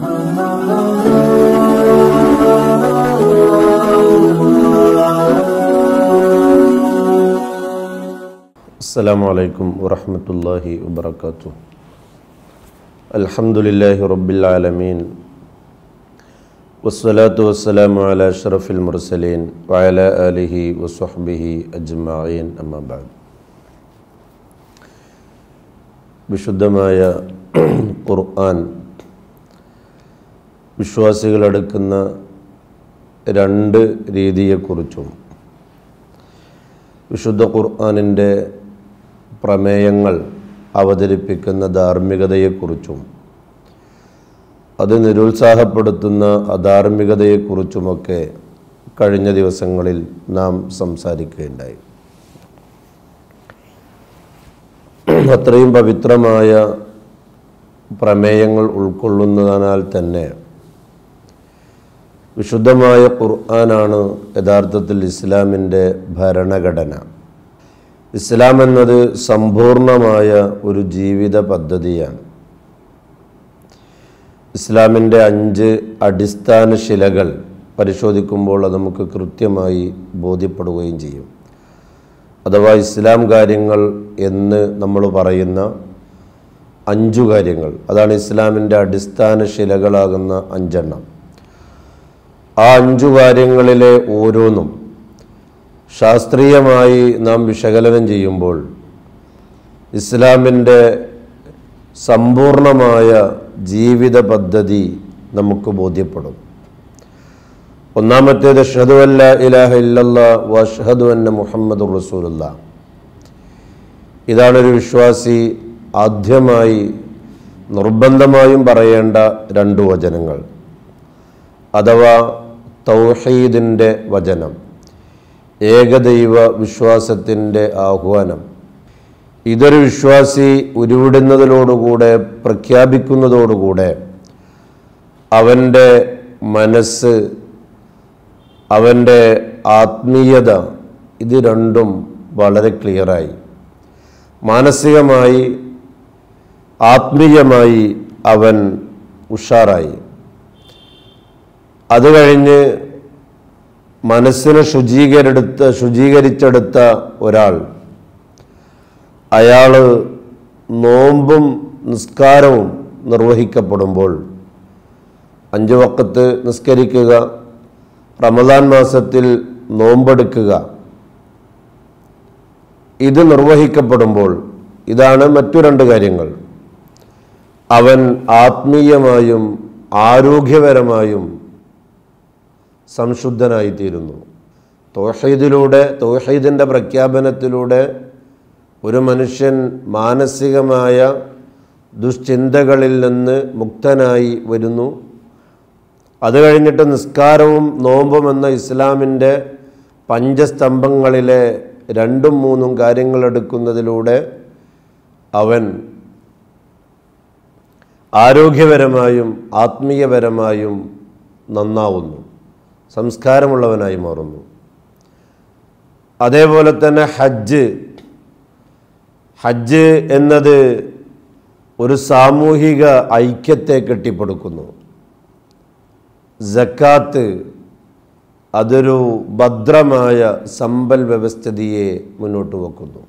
السلام عليكم ورحمة الله وبركاته الحمد لله رب العالمين والصلاة والسلام على أشرف المرسلين وعلى آله وصحبه أجمعين أما بعد വിശുദ്ധമായ ഖുർആൻ വിശ്വാസികളെടുക്കുന്ന രണ്ട് രീതിയെക്കുറിച്ചും വിശുദ്ധ ഖുർആാനിൻ്റെ പ്രമേയങ്ങൾ അവതരിപ്പിക്കുന്ന ധാർമ്മികതയെക്കുറിച്ചും അത് നിരുത്സാഹപ്പെടുത്തുന്ന അധാർമികതയെക്കുറിച്ചുമൊക്കെ കഴിഞ്ഞ ദിവസങ്ങളിൽ നാം സംസാരിക്കുകയുണ്ടായി അത്രയും പവിത്രമായ പ്രമേയങ്ങൾ ഉൾക്കൊള്ളുന്നതിനാൽ തന്നെ വിശുദ്ധമായ ഖുർആനാണ് യഥാർത്ഥത്തിൽ ഇസ്ലാമിൻ്റെ ഭരണഘടന ഇസ്ലാം എന്നത് സമ്പൂർണമായ ഒരു ജീവിത പദ്ധതിയാണ് ഇസ്ലാമിൻ്റെ അഞ്ച് അടിസ്ഥാന ശിലകൾ പരിശോധിക്കുമ്പോൾ അത് നമുക്ക് കൃത്യമായി ബോധ്യപ്പെടുകയും ചെയ്യും അഥവാ ഇസ്ലാം കാര്യങ്ങൾ എന്ന് നമ്മൾ പറയുന്ന അഞ്ചു കാര്യങ്ങൾ അതാണ് ഇസ്ലാമിൻ്റെ അടിസ്ഥാന ശിലകളാകുന്ന അഞ്ചെണ്ണം ആ അഞ്ചു കാര്യങ്ങളിലെ ഓരോന്നും ശാസ്ത്രീയമായി നാം വിശകലനം ചെയ്യുമ്പോൾ ഇസ്ലാമിൻ്റെ സമ്പൂർണമായ ജീവിത പദ്ധതി നമുക്ക് ബോധ്യപ്പെടും ഒന്നാമത്തേത് ഷഹദു അല്ല ഇലാഹ ഇല്ലല്ല വഷഹദു അന്ന മുഹമ്മദ് റസൂലുള്ള ഇതാണൊരു വിശ്വാസി ആദ്യമായി നിർബന്ധമായും പറയേണ്ട രണ്ട് വചനങ്ങൾ അഥവാ തൗഹീദിൻ്റെ വചനം ഏകദൈവ വിശ്വാസത്തിൻ്റെ ആഹ്വാനം ഇതൊരു വിശ്വാസി ഉരുവിടുന്നതിലോടുകൂടെ പ്രഖ്യാപിക്കുന്നതോടുകൂടെ അവൻ്റെ മനസ്സ് അവൻ്റെ ആത്മീയത ഇത് രണ്ടും വളരെ ക്ലിയറായി മാനസികമായി ആത്മീയമായി അവൻ ഉഷാറായി അത് കഴിഞ്ഞ് മനസ്സിനെ ശുചീകരെടുത്ത് ശുചീകരിച്ചെടുത്ത ഒരാൾ അയാൾ നോമ്പും നിസ്കാരവും നിർവഹിക്കപ്പെടുമ്പോൾ അഞ്ചു വക്കത്ത് നിസ്കരിക്കുക റമദാൻ മാസത്തിൽ നോമ്പെടുക്കുക ഇത് നിർവഹിക്കപ്പെടുമ്പോൾ ഇതാണ് മറ്റു രണ്ട് കാര്യങ്ങൾ അവൻ ആത്മീയമായും ആരോഗ്യപരമായും സംശുദ്ധനായിത്തീരുന്നു തോഹീദിലൂടെ തോഹീദിൻ്റെ പ്രഖ്യാപനത്തിലൂടെ ഒരു മനുഷ്യൻ മാനസികമായ ദുശ്ചിന്തകളിൽ നിന്ന് മുക്തനായി വരുന്നു അത് കഴിഞ്ഞിട്ട് നിസ്കാരവും നോമ്പും എന്ന ഇസ്ലാമിൻ്റെ പഞ്ചസ്തംഭങ്ങളിലെ രണ്ടും മൂന്നും കാര്യങ്ങൾ എടുക്കുന്നതിലൂടെ അവൻ ആരോഗ്യപരമായും ആത്മീയപരമായും നന്നാവുന്നു സംസ്കാരമുള്ളവനായി മാറുന്നു അതേപോലെ തന്നെ ഹജ്ജ് ഹജ്ജ് എന്നത് ഒരു സാമൂഹിക ഐക്യത്തെ കെട്ടിപ്പടുക്കുന്നു ജക്കാത്ത് അതൊരു ഭദ്രമായ സമ്പൽ വ്യവസ്ഥിതിയെ മുന്നോട്ട് വെക്കുന്നു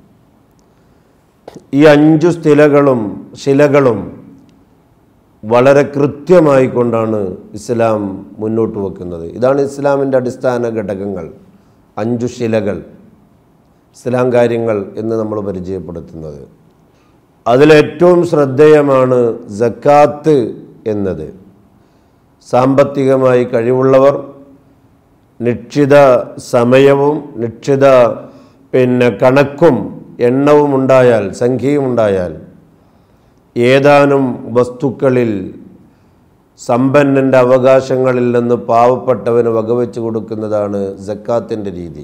ഈ അഞ്ചു സ്ഥിലകളും ശിലകളും വളരെ കൃത്യമായി കൊണ്ടാണ് ഇസ്ലാം മുന്നോട്ട് വെക്കുന്നത് ഇതാണ് ഇസ്ലാമിൻ്റെ അടിസ്ഥാന ഘടകങ്ങൾ അഞ്ചു ശിലകൾ ഇസ്ലാം കാര്യങ്ങൾ എന്ന് നമ്മൾ പരിചയപ്പെടുത്തുന്നത് അതിലേറ്റവും ശ്രദ്ധേയമാണ് ജക്കാത്ത് എന്നത് സാമ്പത്തികമായി കഴിവുള്ളവർ നിശ്ചിത സമയവും നിശ്ചിത പിന്നെ കണക്കും എണ്ണവും ഉണ്ടായാൽ സംഖ്യയും ഉണ്ടായാൽ ഏതാനും വസ്തുക്കളിൽ സമ്പന്നൻ്റെ അവകാശങ്ങളിൽ നിന്ന് പാവപ്പെട്ടവന് വകവെച്ച് കൊടുക്കുന്നതാണ് ജക്കാത്തിൻ്റെ രീതി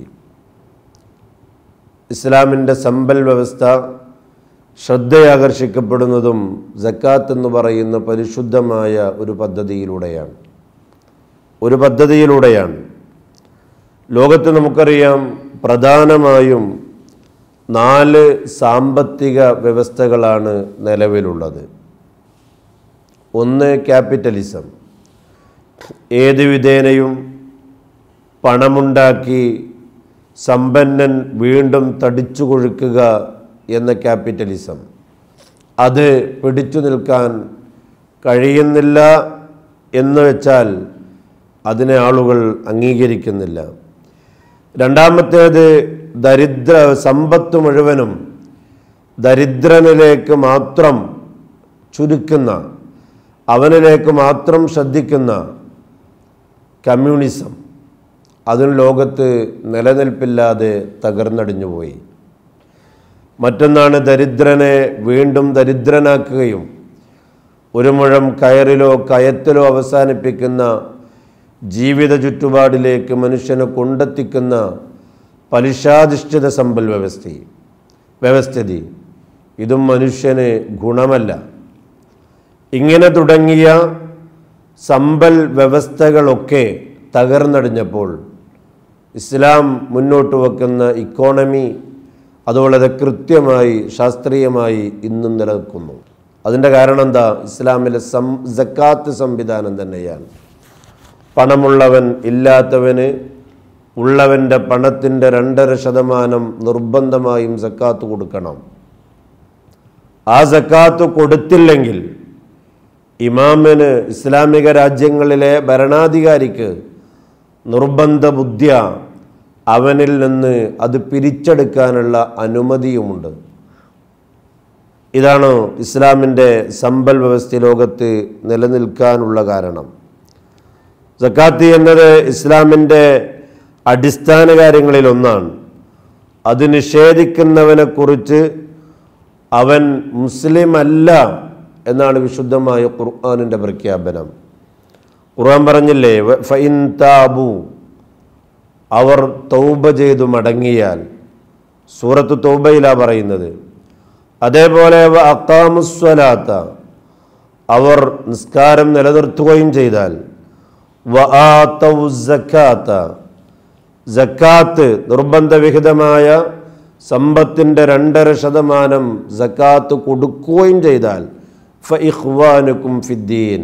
ഇസ്ലാമിൻ്റെ സമ്പൽ വ്യവസ്ഥ ശ്രദ്ധയാകർഷിക്കപ്പെടുന്നതും ജക്കാത്ത് എന്ന് പറയുന്ന പരിശുദ്ധമായ ഒരു പദ്ധതിയിലൂടെയാണ് ഒരു പദ്ധതിയിലൂടെയാണ് ലോകത്ത് നമുക്കറിയാം പ്രധാനമായും നാല് സാമ്പത്തിക വ്യവസ്ഥകളാണ് നിലവിലുള്ളത് ഒന്ന് ക്യാപിറ്റലിസം ഏത് വിധേനയും പണമുണ്ടാക്കി സമ്പന്നൻ വീണ്ടും തടിച്ചു കൊഴുക്കുക എന്ന ക്യാപിറ്റലിസം അത് പിടിച്ചു നിൽക്കാൻ കഴിയുന്നില്ല എന്ന് വെച്ചാൽ അതിനെ ആളുകൾ അംഗീകരിക്കുന്നില്ല രണ്ടാമത്തേത് ദരിദ്ര സമ്പത്ത് മുഴുവനും ദരിദ്രനിലേക്ക് മാത്രം ചുരുക്കുന്ന അവനിലേക്ക് മാത്രം ശ്രദ്ധിക്കുന്ന കമ്മ്യൂണിസം അതിന് ലോകത്ത് നിലനിൽപ്പില്ലാതെ തകർന്നടിഞ്ഞുപോയി മറ്റൊന്നാണ് ദരിദ്രനെ വീണ്ടും ദരിദ്രനാക്കുകയും ഒരു മുഴം കയറിലോ കയത്തിലോ അവസാനിപ്പിക്കുന്ന ജീവിത ചുറ്റുപാടിലേക്ക് മനുഷ്യനെ കൊണ്ടെത്തിക്കുന്ന പലിശാധിഷ്ഠിത സമ്പൽ വ്യവസ്ഥ വ്യവസ്ഥിതി ഇതും മനുഷ്യന് ഗുണമല്ല ഇങ്ങനെ തുടങ്ങിയ സമ്പൽ വ്യവസ്ഥകളൊക്കെ തകർന്നടിഞ്ഞപ്പോൾ ഇസ്ലാം മുന്നോട്ട് വെക്കുന്ന ഇക്കോണമി അത് വളരെ കൃത്യമായി ശാസ്ത്രീയമായി ഇന്നും നിലനിൽക്കുന്നു അതിൻ്റെ കാരണം എന്താ ഇസ്ലാമിലെ സം ജക്കാത്ത് സംവിധാനം തന്നെയാണ് പണമുള്ളവൻ ഇല്ലാത്തവന് ഉള്ളവൻ്റെ പണത്തിൻ്റെ രണ്ടര ശതമാനം നിർബന്ധമായും സക്കാത്ത് കൊടുക്കണം ആ സക്കാത്ത് കൊടുത്തില്ലെങ്കിൽ ഇമാമിന് ഇസ്ലാമിക രാജ്യങ്ങളിലെ ഭരണാധികാരിക്ക് നിർബന്ധ ബുദ്ധിയ അവനിൽ നിന്ന് അത് പിരിച്ചെടുക്കാനുള്ള അനുമതിയുമുണ്ട് ഇതാണ് ഇസ്ലാമിൻ്റെ സമ്പൽ വ്യവസ്ഥ ലോകത്ത് നിലനിൽക്കാനുള്ള കാരണം സക്കാത്ത് എന്നത് ഇസ്ലാമിൻ്റെ അടിസ്ഥാന കാര്യങ്ങളിൽ ഒന്നാണ് അത് നിഷേധിക്കുന്നവനെ കുറിച്ച് അവൻ മുസ്ലിം അല്ല എന്നാണ് വിശുദ്ധമായ ഖുർആാനിൻ്റെ പ്രഖ്യാപനം ഖുർആൻ പറഞ്ഞില്ലേ "വ- ഫഇൻ താബു അവർ തൗബ ചെയ്തു മടങ്ങിയാൽ സൂറത്ത് തൗബയിലാ പറയുന്നത് അതേപോലെ വ അക്കാമുസ്വലാത്ത അവർ നിസ്കാരം നിലനിർത്തുകയും ചെയ്താൽ വ ആതൗ സക്കാത്ത സക്കാത്ത് നിർബന്ധവിഹിതമായ സമ്പത്തിൻ്റെ രണ്ടര ശതമാനം സക്കാത്ത് കൊടുക്കുകയും ചെയ്താൽ ഫ ഇഖ്വാനുക്കും ഫിദ്ദീൻ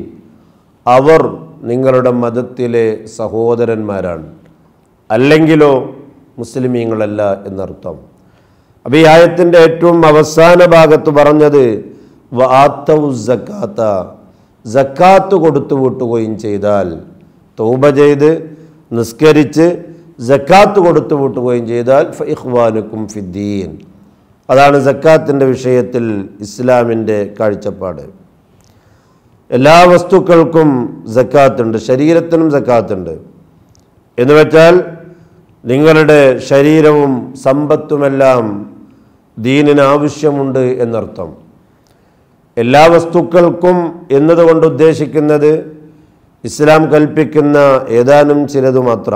അവർ നിങ്ങളുടെ മതത്തിലെ സഹോദരന്മാരാണ് അല്ലെങ്കിലോ മുസ്ലിമീങ്ങളല്ല എന്നർത്ഥം അപ്പോൾ ഈ ആയത്തിൻ്റെ ഏറ്റവും അവസാന ഭാഗത്ത് പറഞ്ഞത് വാത്തവു സക്കാത്ത സക്കാത്ത് കൊടുത്തു വിട്ടുകയും ചെയ്താൽ തൗബ ചെയ്ത് നിസ്കരിച്ച് സക്കാത്ത് കൊടുത്തു വിട്ടുകയും ചെയ്താൽ ഫ ഇഖ്വാനുക്കും ഫിദ്ദീൻ അതാണ് സക്കാത്തിൻ്റെ വിഷയത്തിൽ ഇസ്ലാമിൻ്റെ കാഴ്ചപ്പാട് എല്ലാ വസ്തുക്കൾക്കും സക്കാത്തുണ്ട് ശരീരത്തിനും സക്കാത്തുണ്ട് എന്ന് വെച്ചാൽ നിങ്ങളുടെ ശരീരവും സമ്പത്തുമെല്ലാം ദീനിന് ആവശ്യമുണ്ട് എന്നർത്ഥം എല്ലാ വസ്തുക്കൾക്കും എന്നതുകൊണ്ട് ഉദ്ദേശിക്കുന്നത് ഇസ്ലാം കൽപ്പിക്കുന്ന ഏതാനും ചിലത് മാത്ര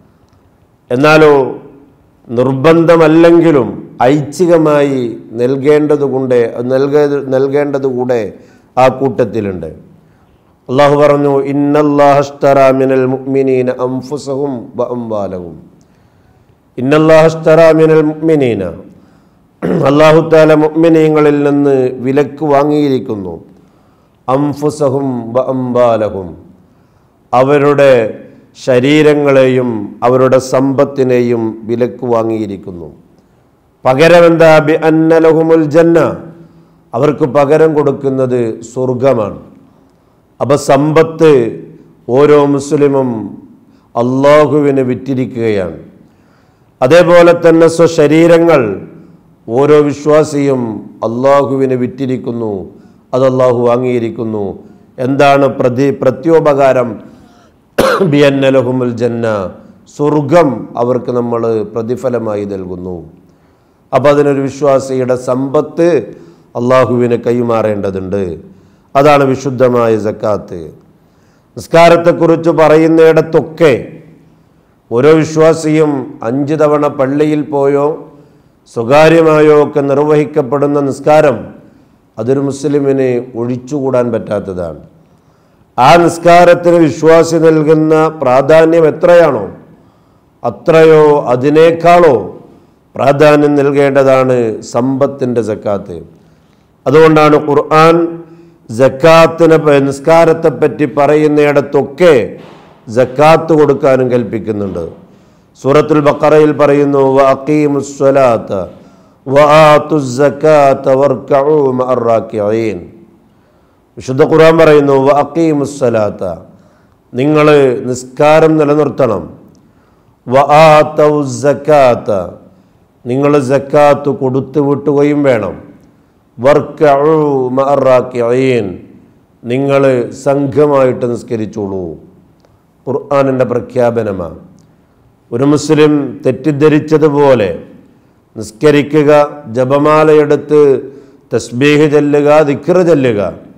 എന്നാലോ നിർബന്ധമല്ലെങ്കിലും ഐച്ഛികമായി നൽകേണ്ടതുകൊണ്ട് നൽകേ നൽകേണ്ടതുകൂടെ ആ കൂട്ടത്തിലുണ്ട് അള്ളാഹു പറഞ്ഞു ഇന്നല്ലാഹസ്തറ മിനൽ മുഅ്മിനീന അംഫുസഹും വ അംവാലഹും ഇന്നല്ലാഹസ്തറ മിനൽ മുഅ്മിനീന അള്ളാഹു താല മുഅ്മിനീങ്ങളിൽ നിന്ന് വിലക്ക് വാങ്ങിയിരിക്കുന്നു അംഫുസഹും വ അംവാലഹും അവരുടെ ശരീരങ്ങളെയും അവരുടെ സമ്പത്തിനെയും വിലക്ക് വാങ്ങിയിരിക്കുന്നു പകരം എന്താ ബി അന്നലഹുമുൽ ജന്ന അവർക്ക് പകരം കൊടുക്കുന്നത് സ്വർഗമാണ് അപ്പം സമ്പത്ത് ഓരോ മുസ്ലിമും അള്ളാഹുവിന് വിറ്റിരിക്കുകയാണ് അതേപോലെ തന്നെ സ്വശരീരങ്ങൾ ഓരോ വിശ്വാസിയും അള്ളാഹുവിന് വിറ്റിരിക്കുന്നു അത് അള്ളാഹു വാങ്ങിയിരിക്കുന്നു എന്താണ് പ്രതി പ്രത്യോപകാരം ബിയന്നലഹുമുൽ ജന്ന സ്വർഗം അവർക്ക് നമ്മൾ പ്രതിഫലമായി നൽകുന്നു അപ്പം അതിനൊരു വിശ്വാസിയുടെ സമ്പത്ത് അള്ളാഹുവിന് കൈമാറേണ്ടതുണ്ട് അതാണ് വിശുദ്ധമായ സക്കാത്ത് നിസ്കാരത്തെക്കുറിച്ച് പറയുന്നിടത്തൊക്കെ ഓരോ വിശ്വാസിയും അഞ്ച് തവണ പള്ളിയിൽ പോയോ സ്വകാര്യമായോ ഒക്കെ നിർവഹിക്കപ്പെടുന്ന നിസ്കാരം അതൊരു മുസ്ലിമിന് ഒഴിച്ചുകൂടാൻ പറ്റാത്തതാണ് ആ നിസ്കാരത്തിന് വിശ്വാസി നൽകുന്ന പ്രാധാന്യം എത്രയാണോ അത്രയോ അതിനേക്കാളോ പ്രാധാന്യം നൽകേണ്ടതാണ് സമ്പത്തിൻ്റെ സക്കാത്ത് അതുകൊണ്ടാണ് ഖുർആൻ ജക്കാത്തിനെ പ- നിസ്കാരത്തെപ്പറ്റി പറയുന്നിടത്തൊക്കെ ജക്കാത്ത് കൊടുക്കാനും കൽപ്പിക്കുന്നുണ്ട് സൂറത്തുൽ ബക്കറയിൽ പറയുന്നു വഅഖീമുസ്സലാത്ത വആത്തുസ്സകാത്ത വർക്കഉ മഅർറാക്കിഈൻ വിശുദ്ധ ഖുർആൻ പറയുന്നു വഅഖീമുസ്സലാത്ത നിങ്ങൾ നിസ്കാരം നിലനിർത്തണം വആത്തൗസ്സകാത്ത നിങ്ങൾ സക്കാത്ത് കൊടുത്തു വിട്ടുകയും വേണം വർക്കഉ മഅർറാക്കിഈൻ നിങ്ങൾ സംഘമായിട്ട് നിസ്കരിച്ചോളൂ ഖുർആനിൻ്റെ പ്രഖ്യാപനമാണ് ഒരു മുസ്ലിം തെറ്റിദ്ധരിച്ചതുപോലെ നിസ്കരിക്കുക ജപമാലയെടുത്ത് തസ്ബീഹ് ചെല്ലുക ദിക്ർ ചെല്ലുക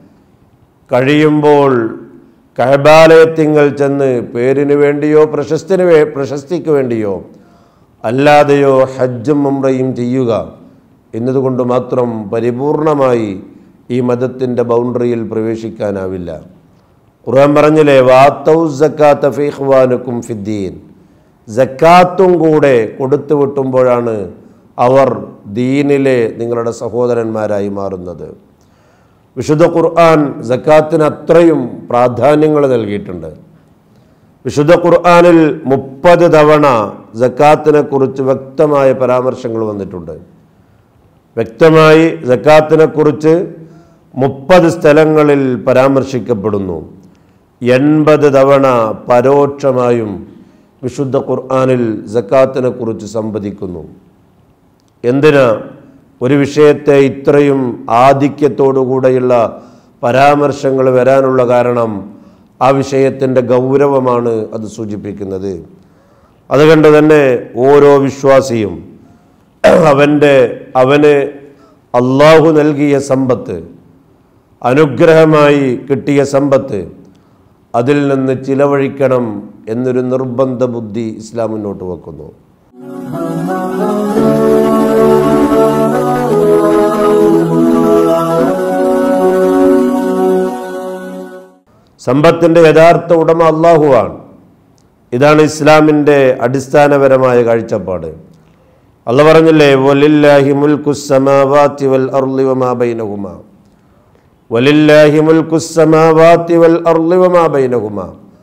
കഴിയുമ്പോൾ കഴബാലയത്തിങ്ങൾ ചെന്ന് പേരിന് വേണ്ടിയോ പ്രശസ്തിന് വേ പ്രശസ്തിക്ക് വേണ്ടിയോ അല്ലാതെയോ ഹജ്ജും ഉംറയും ചെയ്യുക എന്നതുകൊണ്ട് മാത്രം പരിപൂർണമായി ഈ മതത്തിൻ്റെ ബൗണ്ടറിയിൽ പ്രവേശിക്കാനാവില്ല ഖുർആൻ പറഞ്ഞില്ലേ വാത്തൗ സക്കാത്ത ഫിഖ്വാനുക്കും ഫിദ്ദീൻ സക്കാത്തും കൂടെ കൊടുത്തു വിട്ടുമ്പോഴാണ് അവർ ദീനിലെ നിങ്ങളുടെ സഹോദരന്മാരായി മാറുന്നത് വിശുദ്ധ ഖുർആൻ സക്കാത്തിന് അത്രയും പ്രാധാന്യങ്ങൾ നൽകിയിട്ടുണ്ട് വിശുദ്ധ ഖുർആനിൽ മുപ്പത് തവണ സക്കാത്തിനെ കുറിച്ച് വ്യക്തമായ പരാമർശങ്ങൾ വന്നിട്ടുണ്ട് വ്യക്തമായി സക്കാത്തിനെ കുറിച്ച് മുപ്പത് സ്ഥലങ്ങളിൽ പരാമർശിക്കപ്പെടുന്നു എൺപത് തവണ പരോക്ഷമായും വിശുദ്ധ ഖുർആനിൽ സക്കാത്തിനെ കുറിച്ച് സംവദിക്കുന്നു എന്തിനാ ഒരു വിഷയത്തെ ഇത്രയും ആധിക്യത്തോടുകൂടെയുള്ള പരാമർശങ്ങൾ വരാനുള്ള കാരണം ആ വിഷയത്തിൻ്റെ ഗൗരവമാണ് അത് സൂചിപ്പിക്കുന്നത് അതുകൊണ്ട് തന്നെ ഓരോ വിശ്വാസിയും അവൻ്റെ അവന് അള്ളാഹു നൽകിയ സമ്പത്ത് അനുഗ്രഹമായി കിട്ടിയ സമ്പത്ത് അതിൽ നിന്ന് ചിലവഴിക്കണം എന്നൊരു നിർബന്ധ ബുദ്ധി ഇസ്ലാം മുന്നോട്ട് വെക്കുന്നു സമ്പത്തിൻ്റെ യഥാർത്ഥ ഉടമ അള്ളാഹുവാണ് ഇതാണ് ഇസ്ലാമിൻ്റെ അടിസ്ഥാനപരമായ കാഴ്ചപ്പാട് അല്ല പറഞ്ഞില്ലേ വലില്ലാഹി മുൽക്കുസമാവാത്തി വൽ അർളി വമാ ബൈനഹുമ വലില്ലാഹി മുൽക്കുസമാവാത്തി വൽ അർളി വമാ ബൈനഹുമ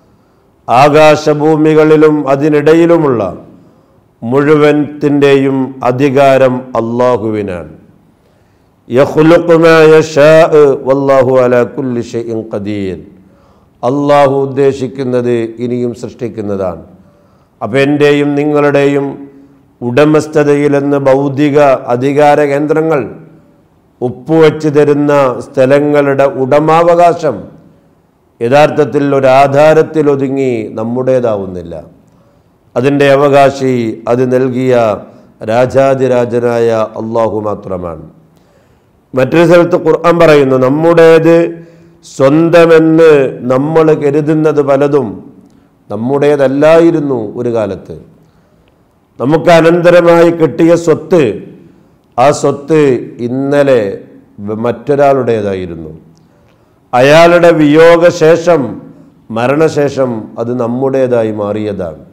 ആകാശഭൂമികളിലും അതിനിടയിലുമുള്ള മുഴുവൻത്തിൻ്റെയും അധികാരം അള്ളാഹുവിനാണ് യഖ്ലുഖു മാ യശാഅ് വല്ലാഹു അലാ കുല്ലി ഷൈഇൻ ഖദീർ അള്ളാഹു ഉദ്ദേശിക്കുന്നത് ഇനിയും സൃഷ്ടിക്കുന്നതാണ് അപ്പം എൻ്റെയും നിങ്ങളുടെയും ഉടമസ്ഥതയിലെന്ന് ഭൗതിക അധികാര കേന്ദ്രങ്ങൾ ഒപ്പുവെച്ച് തരുന്ന സ്ഥലങ്ങളുടെ ഉടമാവകാശം യഥാർത്ഥത്തിൽ ഒരാധാരത്തിൽ ഒതുങ്ങി നമ്മുടേതാവുന്നില്ല അതിൻ്റെ അവകാശി അത് നൽകിയ രാജാതിരാജനായ അള്ളാഹു മാത്രമാണ് മറ്റൊരു സ്ഥലത്ത് ഖുർആൻ പറയുന്നു നമ്മുടേത് സ്വന്തമെന്ന് നമ്മൾ കരുതുന്നത് പലതും നമ്മുടേതല്ലായിരുന്നു ഒരു കാലത്ത് നമുക്ക് അനന്തരമായി കിട്ടിയ സ്വത്ത് ആ സ്വത്ത് ഇന്നലെ മറ്റൊരാളുടേതായിരുന്നു അയാളുടെ വിയോഗശേഷം മരണശേഷം അത് നമ്മുടേതായി മാറിയതാണ്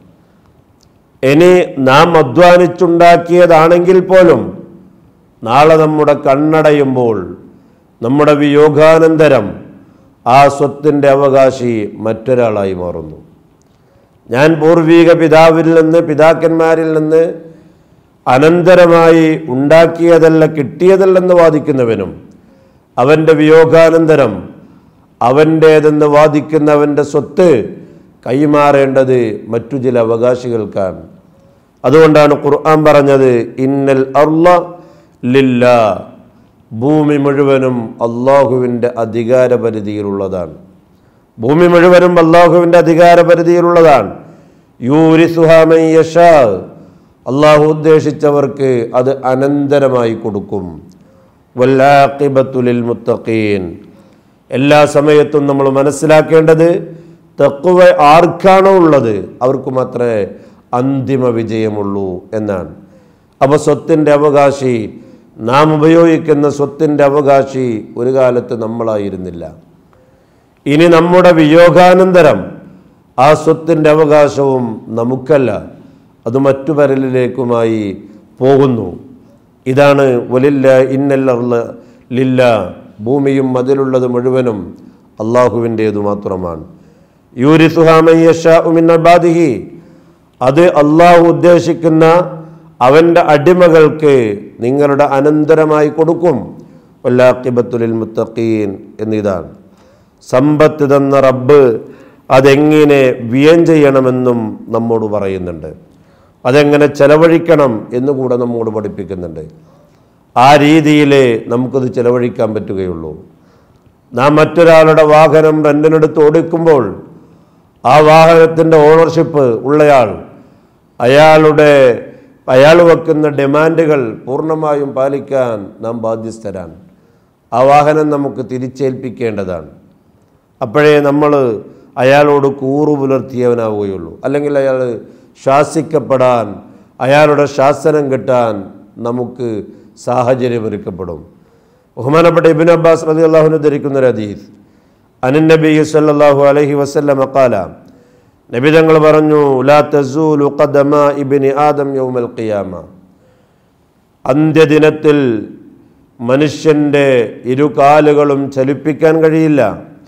ഇനി നാം അധ്വാനിച്ചുണ്ടാക്കിയതാണെങ്കിൽ പോലും നാളെ നമ്മുടെ കണ്ണടയുമ്പോൾ നമ്മുടെ വിയോഗാനന്തരം ആ സ്വത്തിൻ്റെ അവകാശി മറ്റൊരാളായി മാറുന്നു ഞാൻ പൂർവീക പിതാവിൽ നിന്ന് പിതാക്കന്മാരിൽ നിന്ന് അനന്തരമായി ഉണ്ടാക്കിയതല്ല കിട്ടിയതല്ലെന്ന് വാദിക്കുന്നവനും അവൻ്റെ വിയോഗാനന്തരം അവൻ്റേതെന്ന് വാദിക്കുന്നവൻ്റെ സ്വത്ത് കൈമാറേണ്ടത് മറ്റു ചില അവകാശികൾക്കാണ് അതുകൊണ്ടാണ് ഖുർആൻ പറഞ്ഞത് ഇന്നൽ അർള ലില്ല ഭൂമി മുഴുവനും അള്ളാഹുവിൻ്റെ അധികാര പരിധിയിലുള്ളതാണ് ഭൂമി മുഴുവനും അള്ളാഹുവിൻ്റെ അധികാര പരിധിയിലുള്ളതാണ് യൂരിസുഹാമൻ യഷാ അള്ളാഹു ഉദ്ദേശിച്ചവർക്ക് അത് അനന്തരമായി കൊടുക്കും വല്ലാഖിബത്തുലിൽ മുത്തഖീൻ എല്ലാ സമയത്തും നമ്മൾ മനസ്സിലാക്കേണ്ടത് തക്കുവ ആർക്കാണോ ഉള്ളത് അവർക്ക് മാത്രമേ അന്തിമ വിജയമുള്ളൂ എന്നാണ് അപ്പോൾ സ്വത്തിൻ്റെ അവകാശി നാം ഉപയോഗിക്കുന്ന സ്വത്തിൻ്റെ അവകാശി ഒരു കാലത്ത് നമ്മളായിരുന്നില്ല ഇനി നമ്മുടെ വിയോഗാനന്തരം ആ സ്വത്തിൻ്റെ അവകാശവും നമുക്കല്ല അത് മറ്റു പരലിലേക്കുമായി പോകുന്നു ഇതാണ് വലില്ല ഇന്നല്ല ലില്ല ഭൂമിയും അതിലുള്ളത് മുഴുവനും അള്ളാഹുവിൻ്റേതു മാത്രമാണ് യൂരിസുഹാമയ്യഷാഉമിന്നബാദിഹി അത് അള്ളാഹു ഉദ്ദേശിക്കുന്ന അവൻ്റെ അടിമകൾക്ക് നിങ്ങളുടെ അനന്തരമായി കൊടുക്കും വല്ലാക്കിബത്തുലിൽ മുത്തഖീൻ എന്നിതാണ് സമ്പത്ത് തന്ന റബ്ബ് അതെങ്ങനെ വ്യയം ചെയ്യണമെന്നും നമ്മോട് പറയുന്നുണ്ട് അതെങ്ങനെ ചെലവഴിക്കണം എന്നുകൂടെ നമ്മോട് പഠിപ്പിക്കുന്നുണ്ട് ആ രീതിയിലേ നമുക്കത് ചെലവഴിക്കാൻ പറ്റുകയുള്ളൂ നാം മറ്റൊരാളുടെ വാഹനം റെൻറ്റിനെടുത്ത് ഓടിക്കുമ്പോൾ ആ വാഹനത്തിൻ്റെ ഓണർഷിപ്പ് ഉള്ളയാൾ അയാളുടെ അയാൾ വെക്കുന്ന ഡിമാൻഡുകൾ പൂർണ്ണമായും പാലിക്കാൻ നാം ബാധ്യസ്ഥരാണ് ആ വാഹനം നമുക്ക് തിരിച്ചേൽപ്പിക്കേണ്ടതാണ് അപ്പോഴേ നമ്മൾ അയാളോട് കൂറു പുലർത്തിയവനാവുകയുള്ളൂ അല്ലെങ്കിൽ അയാൾ ശാസിക്കപ്പെടാൻ അയാളുടെ ശാസനം കിട്ടാൻ നമുക്ക് സാഹചര്യം ഒരുക്കപ്പെടും ബഹുമാനപ്പെട്ട ഇബിൻ അബ്ബാസ് റതി അള്ളാഹുന് ധരിക്കുന്ന ഒരു ഹദീസ് അനിൻ നബി സല്ലല്ലാഹു അലൈഹി വസല്ലം അക്കാല നബി തങ്ങൾ പറഞ്ഞു ലാ തസൂലു ഖദമ ഇബ്നി ആദം യൗമൽ ഖിയാമ അന്ത്യദിനത്തിൽ മനുഷ്യൻ്റെ ഇരു കാലുകളും ചലിപ്പിക്കാൻ കഴിയില്ല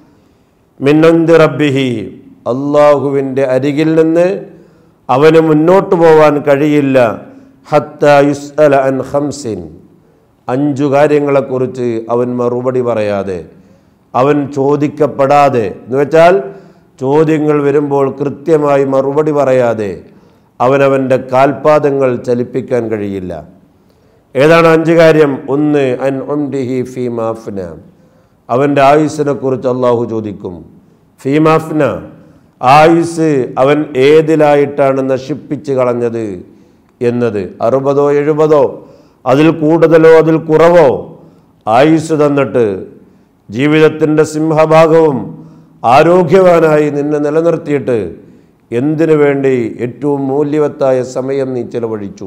മിന്നന്തി റബ്ബിഹി അള്ളാഹുവിൻ്റെ അരികിൽ നിന്ന് അവന് മുന്നോട്ട് പോവാൻ കഴിയില്ല ഹത്ത യുസ്അല അൻ ഹംസിൻ അഞ്ചു കാര്യങ്ങളെക്കുറിച്ച് അവൻ മറുപടി പറയാതെ അവൻ ചോദിക്കപ്പെടാതെ എന്ന് വെച്ചാൽ ചോദ്യങ്ങൾ വരുമ്പോൾ കൃത്യമായി മറുപടി പറയാതെ അവനവൻ്റെ കാൽപാദങ്ങൾ ചലിപ്പിക്കാൻ കഴിയില്ല ഏതാണ് അഞ്ച് കാര്യം ഒന്ന് അൻ ഒംഡിഹി ഫി മാഫ്ന അവൻ്റെ ആയുസ്സിനെ കുറിച്ച് അള്ളാഹു ചോദിക്കും ഫി മാഫ്ന ആയുസ് അവൻ ഏതിലായിട്ടാണ് നശിപ്പിച്ച് കളഞ്ഞത് എന്നത് അറുപതോ എഴുപതോ അതിൽ കൂടുതലോ അതിൽ കുറവോ ആയുസ് തന്നിട്ട് ജീവിതത്തിൻ്റെ സിംഹഭാഗവും ആരോഗ്യവാനായി നിന്നെ നിലനിർത്തിയിട്ട് എന്തിനു വേണ്ടി ഏറ്റവും മൂല്യവത്തായ സമയം നീ ചിലവഴിച്ചു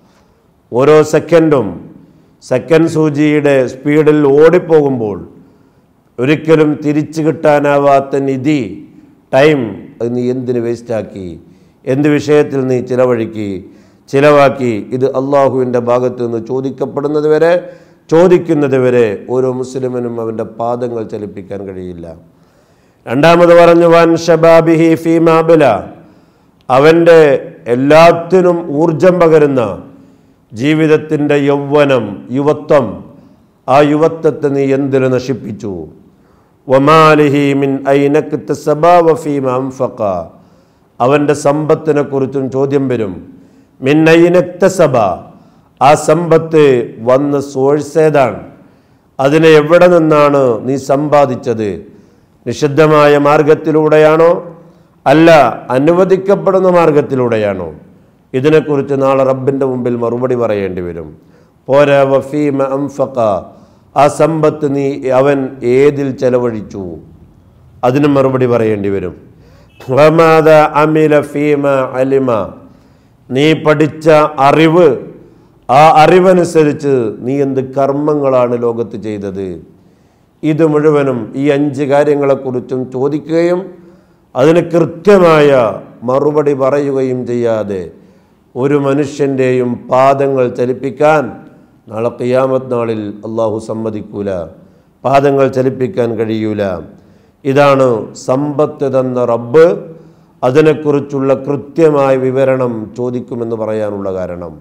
ഓരോ സെക്കൻഡും സെക്കൻഡ് സൂചിയുടെ സ്പീഡിൽ ഓടിപ്പോകുമ്പോൾ ഒരിക്കലും തിരിച്ചു കിട്ടാനാവാത്ത നിധി ടൈം അത് നീ എന്തിന് വേസ്റ്റാക്കി എന്ത് വിഷയത്തിൽ നീ ചിലവഴിക്കി ചിലവാക്കി ഇത് അള്ളാഹുവിൻ്റെ ഭാഗത്ത് നിന്ന് ചോദിക്കപ്പെടുന്നത് വരെ ചോദിക്കുന്നത് വരെ ഓരോ മുസ്ലിമിനും അവൻ്റെ പാദങ്ങൾ ചലിപ്പിക്കാൻ കഴിയില്ല രണ്ടാമത് പറഞ്ഞു വൻ ഷബാബിഹി ഫീമാബില അവൻ്റെ എല്ലാത്തിനും ഊർജം പകരുന്ന ജീവിതത്തിൻ്റെ യൗവനം യുവത്വം ആ യുവത്വത്തെ നീ എന്തിനു നശിപ്പിച്ചു വമാലിഹി മിൻ ഐനക്ക് സബാവഫീമ അംഫക്ക അവൻ്റെ സമ്പത്തിനെ കുറിച്ചും ചോദ്യം വരും മിൻ ഐനക്ത സഭ ആ സമ്പത്ത് വന്ന സോഴ്സ് ഏതാണ് അതിനെ എവിടെ നിന്നാണ് നീ സമ്പാദിച്ചത് നിഷിദ്ധമായ മാർഗത്തിലൂടെയാണോ അല്ല അനുവദിക്കപ്പെടുന്ന മാർഗത്തിലൂടെയാണോ ഇതിനെക്കുറിച്ച് നാളെ റബ്ബിൻ്റെ മുമ്പിൽ മറുപടി പറയേണ്ടി വരും പോരാ വഫീമ അംഫക്ക ആ സമ്പത്ത് നീ അവൻ ഏതിൽ ചെലവഴിച്ചു അതിന് മറുപടി പറയേണ്ടി വരും വമാദ അമില ഫീമ അലിമ നീ പഠിച്ച അറിവ് ആ അറിവനുസരിച്ച് നീ എന്ത് കർമ്മങ്ങളാണ് ലോകത്ത് ചെയ്തത് ഇത് മുഴുവനും ഈ അഞ്ച് കാര്യങ്ങളെക്കുറിച്ചും ചോദിക്കുകയും അതിന് കൃത്യമായ മറുപടി പറയുകയും ചെയ്യാതെ ഒരു മനുഷ്യൻ്റെയും പാദങ്ങൾ ചലിപ്പിക്കാൻ നാളെ ഖിയാമത്ത് നാളിൽ അള്ളാഹു സമ്മതിക്കൂല പാദങ്ങൾ ചലിപ്പിക്കാൻ കഴിയൂല ഇതാണ് സമ്പത്ത് തന്ന റബ്ബ് അതിനെക്കുറിച്ചുള്ള കൃത്യമായ വിവരണം ചോദിക്കുമെന്ന് പറയാനുള്ള കാരണം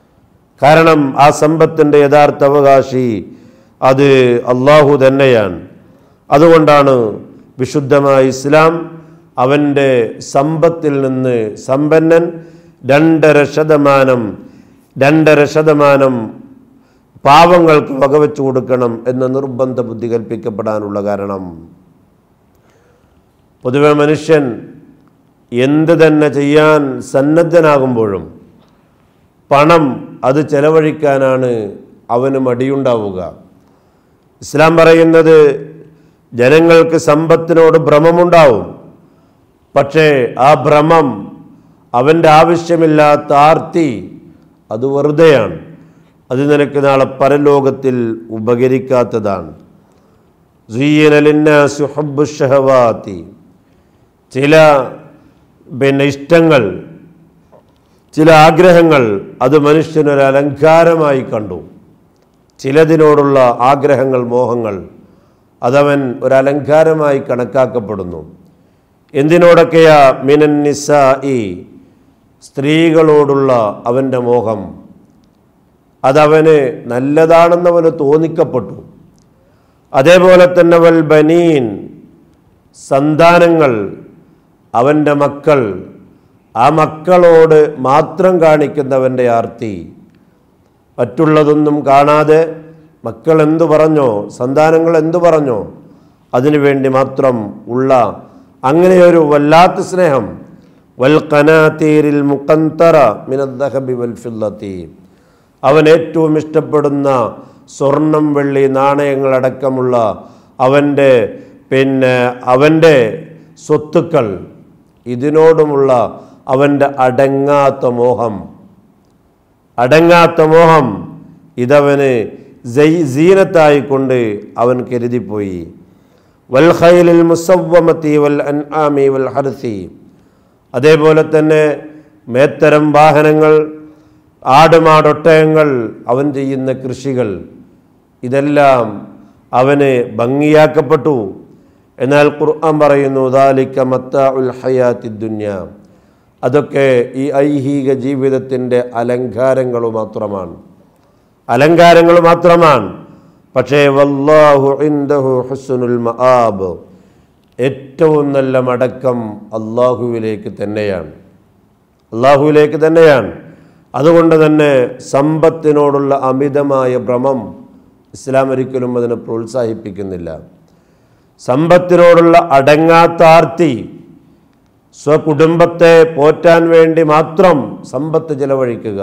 കാരണം ആ സമ്പത്തിൻ്റെ യഥാർത്ഥ അവകാശി അത് അള്ളാഹു തന്നെയാണ് അതുകൊണ്ടാണ് വിശുദ്ധമായ ഇസ്ലാം അവൻ്റെ സമ്പത്തിൽ നിന്ന് സമ്പന്നൻ രണ്ടര ശതമാനം രണ്ടര ശതമാനം പാവങ്ങൾക്ക് വകവെച്ചു കൊടുക്കണം എന്ന നിർബന്ധ ബുദ്ധി കൽപ്പിക്കപ്പെടാനുള്ള കാരണം പൊതുവെ മനുഷ്യൻ എന്ത് തന്നെ ചെയ്യാൻ സന്നദ്ധനാകുമ്പോഴും പണം അത് ചെലവഴിക്കാനാണ് അവന് മടിയുണ്ടാവുക ഇസ്ലാം പറയുന്നത് ജനങ്ങൾക്ക് സമ്പത്തിനോട് ഭ്രമമുണ്ടാവും പക്ഷേ ആ ഭ്രമം അവൻ്റെ ആവശ്യമില്ലാത്ത ആർത്തി അത് വെറുതെയാണ് അത് നിനക്ക് നാളെ പരലോകത്തിൽ ഉപകരിക്കാത്തതാണ് സുയ്യനലിന്നാസു ഹബ്ബു ഷഹവാത്തി ചില പിന്നെ ഇഷ്ടങ്ങൾ ചില ആഗ്രഹങ്ങൾ അത് മനുഷ്യനൊരു അലങ്കാരമായി കണ്ടു ചിലതിനോടുള്ള ആഗ്രഹങ്ങൾ മോഹങ്ങൾ അതവൻ ഒരലങ്കാരമായി കണക്കാക്കപ്പെടുന്നു എന്തിനോടൊക്കെയാ മിനൻ നിസായി സ്ത്രീകളോടുള്ള അവൻ്റെ മോഹം അതവന് നല്ലതാണെന്നവന് തോന്നിക്കപ്പെട്ടു അതേപോലെ തന്നെ വൽ ബനീൻ സന്താനങ്ങൾ അവൻ്റെ മക്കൾ ആ മക്കളോട് മാത്രം കാണിക്കുന്നവൻ്റെ ആർത്തി മറ്റുള്ളതൊന്നും കാണാതെ മക്കൾ എന്തു പറഞ്ഞോ സന്താനങ്ങൾ എന്തു പറഞ്ഞോ അതിനു വേണ്ടി മാത്രം ഉള്ള അങ്ങനെയൊരു വല്ലാത്ത സ്നേഹം വൽ കനാതീരിൽ മുക്കന്തറ മിനദ്ദഹബി വൽ ഫില്ലത്തി അവൻ ഏറ്റവും ഇഷ്ടപ്പെടുന്ന സ്വർണം വെള്ളി നാണയങ്ങളടക്കമുള്ള അവൻ്റെ പിന്നെ അവൻ്റെ സ്വത്തുക്കൾ ഇതിനോടുമുള്ള അവൻ്റെ അടങ്ങാത്ത മോഹം അടങ്ങാത്ത മോഹം ഇതവന് സീനത്തായിക്കൊണ്ട് അവൻ കരുതിപ്പോയി വൽ ഖൈലിൽ മുസവ്വമത്തി വൽ അൻആമി വൽ ഹർസി അതേപോലെ തന്നെ മേത്തരം വാഹനങ്ങൾ ആടുമാടൊട്ടയങ്ങൾ അവൻ ചെയ്യുന്ന കൃഷികൾ ഇതെല്ലാം അവന് ഭംഗിയാക്കപ്പെട്ടു എന്നാൽ ഖുർആൻ പറയുന്നു ദാലിക്ക മത്ത ഉൽ ഹയാത്തി ദുന്യ അതൊക്കെ ഈ ഐഹിക ജീവിതത്തിൻ്റെ അലങ്കാരങ്ങൾ മാത്രമാണ് അലങ്കാരങ്ങൾ മാത്രമാണ് പക്ഷേ വല്ലാഹു ഇൻദഹു ഹുസ്നുൽ മആബ് ഏറ്റവും നല്ല മടക്കം അള്ളാഹുവിലേക്ക് തന്നെയാണ് അള്ളാഹുവിലേക്ക് തന്നെയാണ് അതുകൊണ്ട് തന്നെ സമ്പത്തിനോടുള്ള അമിതമായ ഭ്രമം ഇസ്ലാം ഒരിക്കലും അതിനെ പ്രോത്സാഹിപ്പിക്കുന്നില്ല സമ്പത്തിനോടുള്ള അടങ്ങാത്ത ആർത്തി സ്വകുടുംബത്തെ പോറ്റാൻ വേണ്ടി മാത്രം സമ്പത്ത് ചെലവഴിക്കുക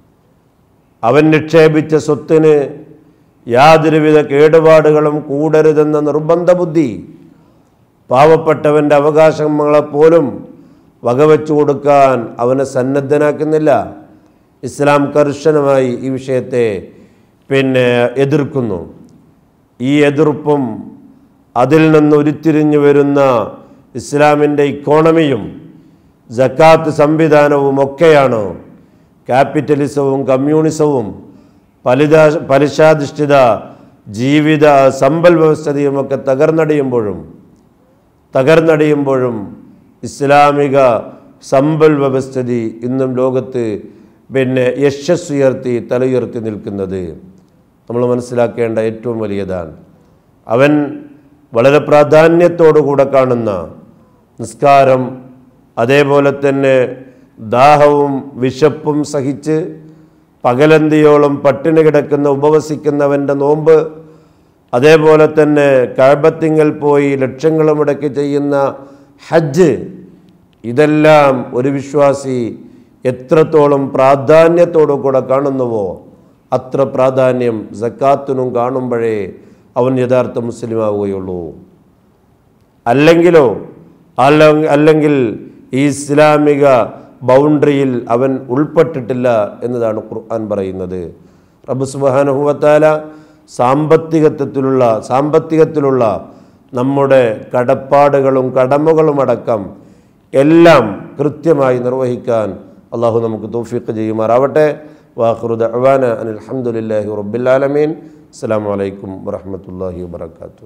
അവൻ നിക്ഷേപിച്ച സ്വത്തിന് യാതൊരുവിധ കേടുപാടുകളും കൂടരുതെന്ന നിർബന്ധ ബുദ്ധി പാവപ്പെട്ടവൻ്റെ അവകാശങ്ങളെപ്പോലും വകവെച്ചു കൊടുക്കാൻ അവനെ സന്നദ്ധനാക്കുന്നില്ല ഇസ്ലാം കർശനമായി ഈ വിഷയത്തെ പിന്നെ എതിർക്കുന്നു ഈ എതിർപ്പും അതിൽ നിന്ന് ഉരുത്തിരിഞ്ഞു വരുന്ന ഇസ്ലാമിൻ്റെ ഇക്കോണമിയും ജക്കാത്ത് സംവിധാനവും ഒക്കെയാണ് ക്യാപിറ്റലിസവും കമ്മ്യൂണിസവും പലിതാ പലിശാധിഷ്ഠിത ജീവിത സമ്പൽ വ്യവസ്ഥതയുമൊക്കെ തകർന്നടിയുമ്പോഴും തകർന്നടിയുമ്പോഴും ഇസ്ലാമിക സമ്പൽ വ്യവസ്ഥിതി ഇന്നും ലോകത്ത് പിന്നെ യശസ്സുയർത്തി തലയുയർത്തി നിൽക്കുന്നത് നമ്മൾ മനസ്സിലാക്കേണ്ട ഏറ്റവും വലിയതാണ് അവൻ വളരെ പ്രാധാന്യത്തോടുകൂടെ കാണുന്ന നിസ്കാരം അതേപോലെ തന്നെ ദാഹവും വിശപ്പും സഹിച്ച് പകലന്തിയോളം പട്ടിണി കിടക്കുന്ന ഉപവസിക്കുന്നവൻ്റെ നോമ്പ് അതേപോലെ തന്നെ കഴബത്തിങ്കൽ പോയി ലക്ഷങ്ങൾ മുടക്കി ചെയ്യുന്ന ഹജ്ജ് ഇതെല്ലാം ഒരു വിശ്വാസി എത്രത്തോളം പ്രാധാന്യത്തോടു കൂടെ കാണുന്നുവോ അത്ര പ്രാധാന്യം സക്കാത്തിനും കാണുമ്പോഴേ അവൻ യഥാർത്ഥ മുസ്ലിം ആവുകയുള്ളൂ അല്ലെങ്കിലോ അല്ല അല്ലെങ്കിൽ ഈ ഇസ്ലാമിക ബൗണ്ടറിയിൽ അവൻ ഉൾപ്പെട്ടിട്ടില്ല എന്നതാണ് ഖുർആൻ പറയുന്നത് റബ്ബ് സുബാനുഹുവത്താല സാമ്പത്തികത്വത്തിലുള്ള സാമ്പത്തികത്തിലുള്ള നമ്മുടെ കടപ്പാടുകളും കടമകളും അടക്കം എല്ലാം കൃത്യമായി നിർവഹിക്കാൻ അള്ളാഹു നമുക്ക് തോഫിക്ക് ചെയ്യുമാറാവട്ടെ വാഹുറുദ് അവാന അനിൽ അഹമ്മദില്ലാഹി റബ്ബിലാലമീൻ അസ്സാം വലൈക്കും വറഹമത്തല്ലാഹി വാത്തു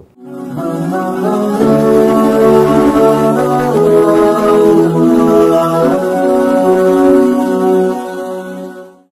Oh